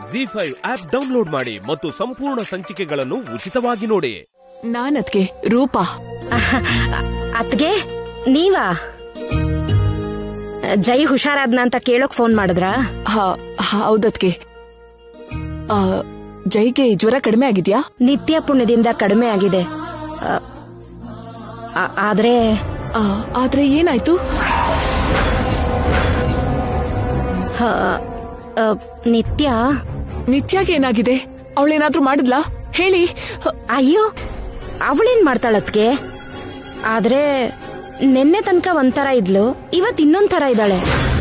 G five app download ಮಾಡಿ ಮತ್ತು ಸಂಪೂರ್ಣ ಸಂಚಿಕೆಗಳನ್ನು ಉಚಿತವಾಗಿ ನೋಡಿ ನಾನದ್ಗೆ ರೂಪಾ ಅತ್ಗೆ ನೀವಾ ಜೈ ಹುಷಾರಾದ್ನ ಅಂತ ಕೇಳೋಕ್ ಫೋನ್ ಮಾಡಿದ್ರಾ ಹ- ಹೌದದ್ಗೆ ಆ, ಜೈಗೆ ಜ್ವರ ಕಡಿಮೆ ಆಗಿದ್ಯಾ ನಿತ್ಯ ಪುಣ್ಯದಿಂದ ಕಡಿಮೆ ಆಗಿದೆ ಆ, ಆ- ಆದ್ರೆ ಆ, ಆದ್ರೆ ಏನಾಯ್ತು ಹ, ಆ, ನಿತ್ಯ ನಿತ್ಯಾಗೆ ಏನಾಗಿದೆ ಅವಳೇನಾದ್ರೂ ಮಾಡಿದ್ಲಾ ಹೇಳಿ ಹ, ಅಯ್ಯೋ ಅವಳೇನ್ ಮಾಡ್ತಾಳತ್ಗೆ ಆದ್ರೆ ನಿನ್ನೆ ತನಕ ಒಂಥರ ಇದ್ಲು ಇವತ್ ಇನ್ನೊಂದ್ ತರ ಇದ್ದಾಳೆ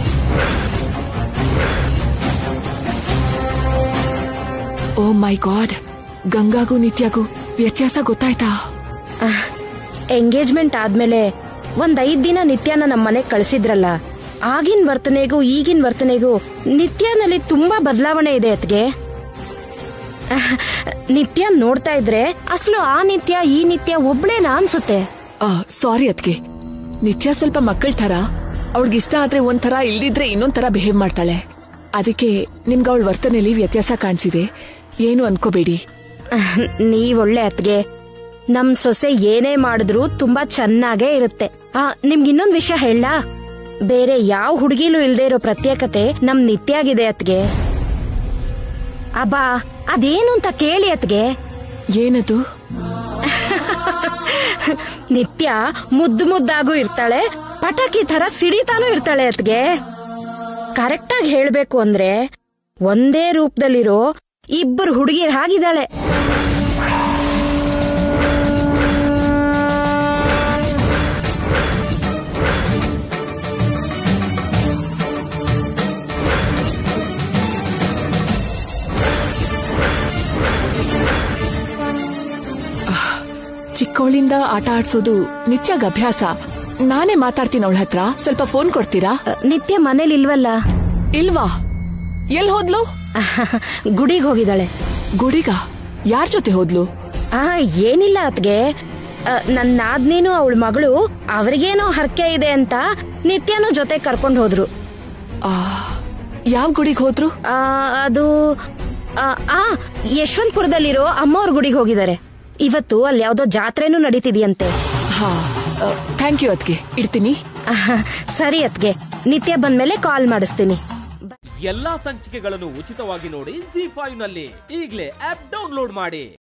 ಓ ಮೈ ಗಾಡ್ ಗಂಗಾಗೂ ನಿತ್ಯಾಗೂ ವ್ಯತ್ಯಾಸ ಗೊತ್ತಾಯ್ತಾ ಎಂಗೇಜ್ಮೆಂಟ್ ಆದ್ಮೇಲೆ ಒಂದ್ ಐದ್ ದಿನ ನಿತ್ಯನ ನಮ್ಮ ಮನೆಗ್ ಕಳ್ಸಿದ್ರಲ್ಲ ಆಗಿನ ವರ್ತನೆಗೂ ಈಗಿನ ವರ್ತನೆಗೂ ನಿತ್ಯನಲ್ಲಿ ತುಂಬಾ ಬದಲಾವಣೆ ಇದೆ ಅತ್ಗೆ ನಿತ್ಯ ನೋಡ್ತಾ ಇದ್ರೆ ಅಸಲು ಆ ನಿತ್ಯ ಈ ನಿತ್ಯ ಒಬ್ಳೇನಾ ಅನ್ಸುತ್ತೆ ಸಾರಿ ಅದ್ಗೆ ನಿತ್ಯ ಸ್ವಲ್ಪ ಮಕ್ಕಳ ತರ ಅವಳಿಗಿಷ್ಟ ಆದ್ರೆ ಒಂಥರ ಇಲ್ದಿದ್ರೆ ಇನ್ನೊಂದ್ ತರ ಬಿಹೇವ್ ಮಾಡ್ತಾಳೆ ಅದಕ್ಕೆ ನಿಮ್ಗೆ ಅವಳ ವರ್ತನೆಯಲ್ಲಿ ವ್ಯತ್ಯಾಸ ಕಾಣಿಸಿದೆ ಏನು ಅನ್ಕೋಬೇಡಿ ನೀವ್ ಒಳ್ಳೆ ಅತ್ಗೆ ನಮ್ ಸೊಸೆ ಏನೇ ಮಾಡಿದ್ರು ತುಂಬಾ ಚೆನ್ನಾಗೇ ಇರುತ್ತೆ ಆ ನಿಮ್ಗೆ ಇನ್ನೊಂದ್ ವಿಷಯ ಹೇಳ ಬೇರೆ ಯಾವ ಹುಡುಗಿಲೂ ಇಲ್ದೇ ಇರೋ ಪ್ರತ್ಯೇಕತೆ ನಮ್ ನಿತ್ಯಾಗಿದೆ ಅತ್ಗೆ ಅಬ್ಬಾ ಅದೇನು ಅಂತ ಕೇಳಿ ಅತ್ಗೆ ಏನದು ನಿತ್ಯ ಮುದ್ದು ಮುದ್ದಾಗೂ ಇರ್ತಾಳೆ ಪಟಾಕಿ ತರ ಸಿಡಿತಾನೂ ಇರ್ತಾಳೆ ಅತ್ಗೆ ಕರೆಕ್ಟಾಗಿ ಹೇಳ್ಬೇಕು ಅಂದ್ರೆ ಒಂದೇ ರೂಪದಲ್ಲಿರೋ ಇಬ್ಬರು ಹುಡುಗಿರ್ ಹಾಗಿದ್ದಾಳೆ ಚಿಕ್ಕವಳಿಂದ ಆಟ ಆಡ್ಸೋದು ನಿತ್ಯಾಗ ಅಭ್ಯಾಸ ನಾನೇ ಮಾತಾಡ್ತೀನಿ ಅವಳ ಹತ್ರ ಸ್ವಲ್ಪ ಫೋನ್ ಕೊಡ್ತೀರಾ ಅ, ನಿತ್ಯ ಮನೇಲಿ ಇಲ್ವಲ್ಲ ಇಲ್ವಾ ಎಲ್ ಹೋದ್ಲು ಗುಡಿಗೆ ಹೋಗಿದ್ದಾಳೆ ಗುಡಿಗ ಯಾರ್ ಜೊತೆ ಹೋದ್ಲು ಆ ಏನಿಲ್ಲ ಅತ್ಗೆ ಅ, ನನ್ನ ನಾದ್ನೇನು ಅವಳ ಮಗಳು ಅವ್ರಿಗೇನೋ ಹರಕೆ ಇದೆ ಅಂತ ನಿತ್ಯನೂ ಜೊತೆ ಕರ್ಕೊಂಡು ಹೋದ್ರು ಆ, ಯಾವ್ ಗುಡಿಗ್ ಹೋದ್ರು ಆ, ಅದು ಆ, ಆ ಯಶವಂತಪುರದಲ್ಲಿರೋ ಅಮ್ಮವ್ರ ಗುಡಿಗೆ ಹೋಗಿದ್ದಾರೆ ಇವತ್ತು ಅಲ್ಲಿ ಯಾವ್ದೋ ಜಾತ್ರೆನೂ ನಡೀತಿದೆಯಂತೆ ಹಾ ಥ್ಯಾಂಕ್ ಯು ಅದ್ಗೆ ಇಡ್ತೀನಿ ಆಹ್, ಸರಿ ಅತ್ಗೆ ನಿತ್ಯ ಬಂದ್ಮೇಲೆ ಕಾಲ್ ಮಾಡಿಸ್ತೀನಿ ಎಲ್ಲಾ ಸಂಚಿಕೆಗಳನ್ನು ಉಚಿತವಾಗಿ ನೋಡಿ ಜಿ ಫೈವ್ ನಲ್ಲಿ ಈಗಲೇ ಆಪ್ ಡೌನ್ಲೋಡ್ ಮಾಡಿ